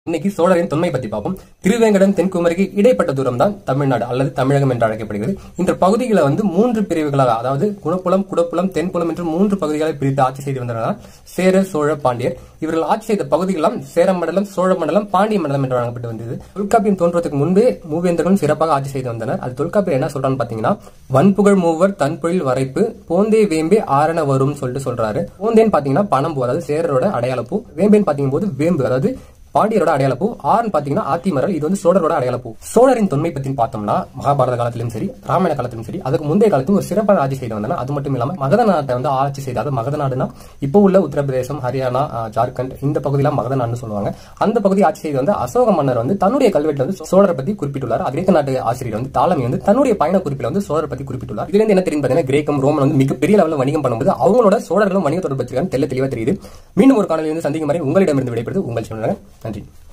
இன்னைக்கு சோழரின் தொன்மை பத்தி பார்ப்போம் திருவேங்கடம் தென்குமரிக்கு இடைப்பட்ட தூரம் தான் தமிழ்நாடு அல்லது தமிழகம் என்று அழைக்கப்படுகிறது இந்த பகுதிகளை வந்து மூன்று பிரிவுகளாக அதாவது குணப்புலம் குடப்புலம் தென்புலம் என்று மூன்று பகுதிகளை பிரித்து ஆட்சி செய்து வந்தனர் சேர சோழ பாண்டியர் இவர்கள் ஆட்சி செய்த பகுதிகளெல்லாம் சேர மண்டலம் சோழ மண்டலம் பாண்டிய மண்டலம் என்று வழங்கப்பட்டு வந்தது தொல்காப்பியம் தோன்றுவதற்கு முன்பே மூவேந்தர்களும் சிறப்பாக ஆட்சி செய்து வந்தனர் அது தொல்காப்பியர் என்ன சொல்றான்னு பாத்தீங்கன்னா வன்புகழ் மூவர் தன்பொழில் வரைப்பு போந்தே வேம்பே ஆரண வரும் சொல்லிட்டு சொல்றாரு போந்தேன்னு பாத்தீங்கன்னா பணம்பூ அதாவது சேரரோட அடையாளப்பூ வேம்பேன்னு பாத்தீங்க போது வேம்பு அதாவது பாண்டியரோட அடையாளப்பூ ஆறுன்னு பாத்தீங்கன்னா ஆத்திமரல் இது வந்து சோழரோட அடையாளப்பூ சோழரின் தொன்மை பத்தி பார்த்தோம்னா மகாபாரத காலத்திலும் சரி ராமாயண காலத்திலும் சரி அதுக்கு முந்தைய காலத்தில் ஒரு சிறப்பான ஆட்சி செய்து வந்தன அது மட்டும் இல்லாம மகத நாட்டை வந்து ஆட்சி செய்து அதாவது மகத நாடுனா இப்போ உள்ள உத்தரப்பிரதேசம் ஹரியானா ஆஹ், ஜார்க்கண்ட் இந்த பகுதியெல்லாம் மகத நாடுன்னு சொல்லுவாங்க அந்த பகுதி ஆட்சி செய்து வந்து அசோக மன்னர் வந்து தன்னுடைய கல்வெட்டுல வந்து சோழரை பத்தி குறிப்பிட்டுள்ளார் கிரேக்க நாட்டு ஆசிரியர் வந்து தாலமி வந்து தன்னுடைய பயண குறிப்பில் வந்து சோழரை பத்தி குறிப்பிட்டுள்ளார் இதுல இருந்து என்ன தெரியும் பாத்தீங்கன்னா கிரேக்கம் ரோமன் வந்து மிகப்பெரிய லெவலில் வணிகம் பண்ணும்போது அவங்களோட சோழர்களும் வணிக தொடர்பு வச்சிருக்காங்க தெல்ல தெளிவா தெரியுது மீண்டும் ஒரு காணொலி வந்து சந்திக்கும் வரை உங்களிடமிருந்து விடைபெறுது உங்கள் சொல்லுங்க நன்றி